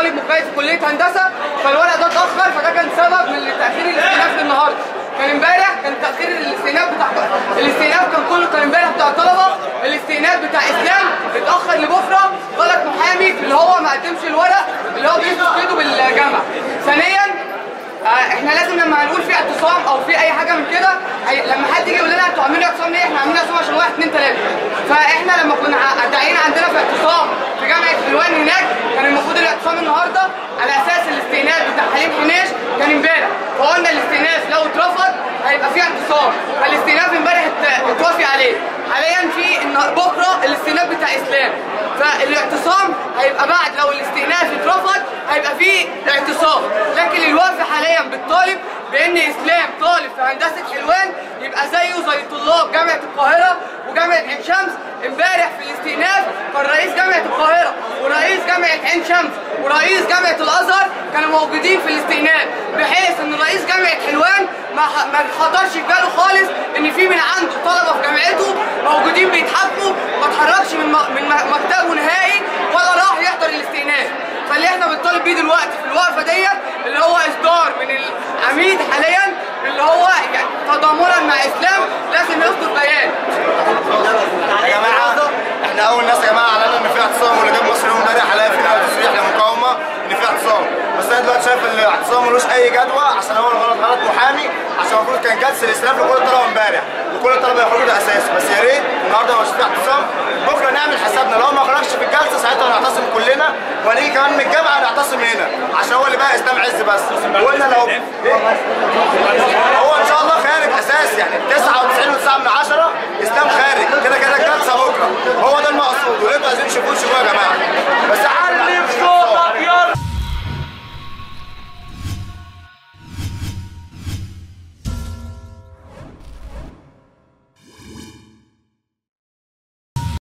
طالب مجتهد في كليه هندسه فالورق ده اتاخر فده كان سبب من تاخير الاستئناف للنهارده كان امبارح كان تاخير الاستئناف بتاع الاستئناف كان كله كان امبارح بتاع الطلبه الاستئناف بتاع اسلام اتاخر لبكره غلط محامي اللي هو ما قدمش الورق اللي هو بيثبت ايده بالجامعه ثانيا آه، احنا لازم لما هنقول في اعتصام او في اي حاجه من كده هي- لما حد يجي يقول لنا انتوا عاملين اعتصام ليه؟ احنا عاملين اعتصام عشان واحد اثنين ثلاثه. فاحنا لما كنا ع- داعيين عندنا في اعتصام في جامعه حلوان هناك كان المفروض الاعتصام النهارده على اساس الاستئناف بتاع حليم حناش كان امبارح فقلنا الاستئناف لو اترفض هيبقى في اعتصام فالاستئناف امبارح ات- اتوافق عليه. حاليا في النا- بكره الاستئناف بتاع اسلام فالاعتصام هيبقى بعد لو الاستئناف اترفض هيبقى فيه اعتصام لكن الوقف حاليا بالطالب بان اسلام طالب في هندسه حلوان يبقى زيه زي طلاب جامعه القاهره وجامعه عين شمس امبارح في الاستئناف كان رئيس جامعه القاهره ورئيس جامعه عين شمس ورئيس جامعه الازهر كانوا موجودين في الاستئناف بحيث ان رئيس جامعه حلوان ما ح- ما خطرش في باله خالص ان في من عنده طلبه في جامعته موجودين بيتحاكموا ما اتحركش من م- من م- مكتبه نهائي ولا راح يحضر الاستئناف فاللي احنا بنطالب بيه دلوقتي في الوقفه ديت اللي هو اصدار من العميد حاليا اللي هو يعني تضامنا مع اسلام لازم يصدر بيان يا جماعه احنا اول ناس يا جماعه اعلنا ان في اعتصام واللي جاب مصر يوم امبارح عليها في نقل تصريح للمقاومه ان في اعتصام بس انا دلوقتي شايف ان الاعتصام ملوش اي جدوى عشان هو غلط غلط محامي عشان المفروض كان جلسه الاستئناف لكل الطلبه امبارح وكل الطلبه يخرجوا ده اساسي بس يا ريت النهارده مش في اعتصام بكره نعمل حسابنا لو ما خرجش في الجلسه ساعتها نعتصم كلنا وهنيجي كمان من الجامعه نعتصم هنا عشان هو اللي بقى اسلام عز بس وقلنا لو هو ان شاء الله خارج اساسي يعني 99.9 من 10 اسلام خارج كده كده الجلسه بكره هو